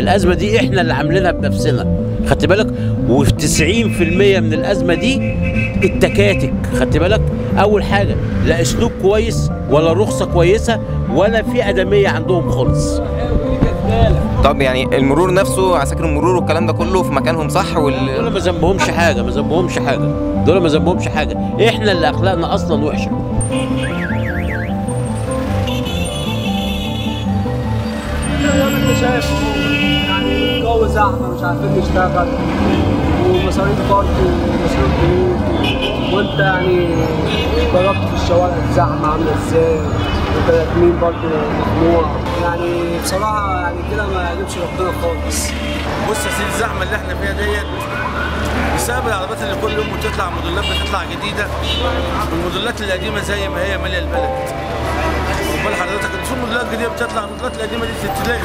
الازمه دي احنا اللي عاملينها بنفسنا خدت بالك وفي 90% من الازمه دي التكاتك خدت بالك اول حاجه لا اسلوب كويس ولا رخصه كويسه ولا في ادميه عندهم خالص طب يعني المرور نفسه عساكر المرور والكلام ده كله في مكانهم صح وال دول ما ذنبهمش حاجه ما ذنبهمش حاجه دول ما ذنبهمش حاجه احنا اللي اخلاقنا اصلا وحشه زي ما انت شايف يعني الجو زحمه مش عارفين نشتغل ومصاريف برضه ومصاريف بيوت وانت يعني جربت في الشوارع الزحمه عامله ازاي والبني برضه مخنوع يعني بصراحه يعني كده ما يعجبش ربنا خالص بص يا سيدي الزحمه اللي احنا فيها ديت بسبب العربيات اللي كل يوم بتطلع موديلات بتطلع جديده والموديلات القديمه زي ما هي ماليه البلد خد بال حضرتك في موديلات جديده بتطلع الموديلات القديمه دي تتلغي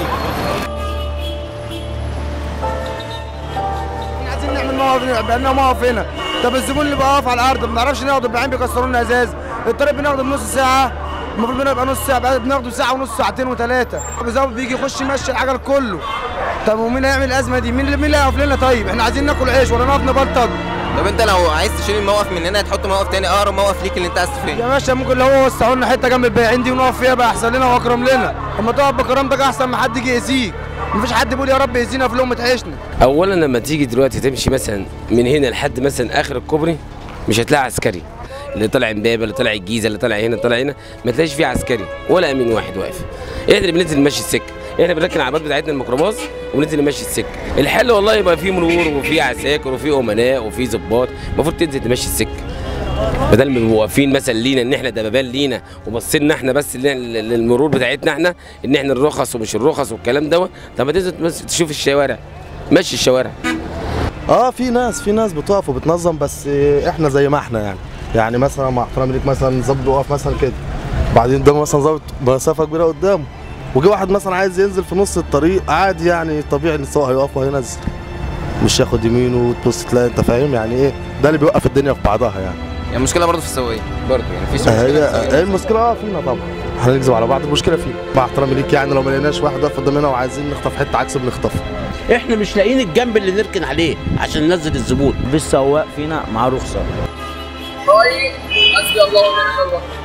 عايزين نعمل موقف بقالنا موقف هنا طب الزبون اللي بقى واقف على الارض ما بنعرفش ناخده البياعين بيكسروا لنا ازاز الطريق بناخده بنص ساعه المفروض بنبقى نص ساعه بقى بناخده ساعه ونص ساعتين وثلاثه الظابط بيجي يخش يمشي العجل كله طب ومين هيعمل الازمه دي مين اللي مين اللي هيقف لنا طيب احنا عايزين ناكل عيش ولا نقف نبلطج طب انت لو عايز تشيل الموقف من هنا تحط موقف تاني اقرب موقف ليك اللي انت عايز فيه يا باشا ممكن لو هو وسعوا لنا حته جنب البياعين دي ونقف فيها بقى احسن لنا واكرم لنا اما تقف بكرامتك احسن ما حد يجي يأذيك مفيش حد بيقول يا رب يأذينا في لقمه عيشنا اولا لما تيجي دلوقتي تمشي مثلا من هنا لحد مثلا اخر الكوبري مش هتلاقي عسكري اللي طالع امبابه اللي طالع الجيزه اللي طالع هنا طالع هنا ما تلاقيش فيه عسكري ولا امين واحد واقف احنا اللي بننزل نمشي السكه احنا بنركن العربيات بتاعتنا الميكروباص وننزل نمشي السكه الحل والله يبقى فيه مرور وفيه عساكر وفيه امناء وفيه ظباط المفروض تنزل تمشي السكه بدل ما نبقوا واقفين مثلا لينا ان احنا دبابان لينا وبصينا احنا بس لل- للمرور بتاعتنا احنا ان احنا الرخص ومش الرخص والكلام دوت طب ما تنزل بس تشوف الشوارع مشي الشوارع اه في ناس في ناس بتقف وبتنظم بس احنا زي ما احنا يعني يعني مثلا مع احترامي ليك مثلا ظابط بيقف مثلا كده بعدين ده مثلا ظابط مسافه كبيره قدامه وجه واحد مثلا عايز ينزل في نص الطريق عادي يعني طبيعي ان السواق هيقف وهينزل مش ياخد يمينه وتبص تلاقي انت فاهم يعني ايه ده اللي بيوقف الدنيا في بعضها يعني يعني المشكله برضه في السواقين برضه يعني في مشكله في هي السواقين. هي المشكله اه فينا طبعا هنكذب على بعض المشكله فينا مع احترامي ليك يعني لو ما لقيناش واحد واقف قدامنا وعايزين نخطف حته عكس بنخطفها احنا مش لاقيين الجنب اللي نركن عليه عشان ننزل الزبون مفيش سواق فينا معاه رخصه طيب حسبي الله ونعم الوكيل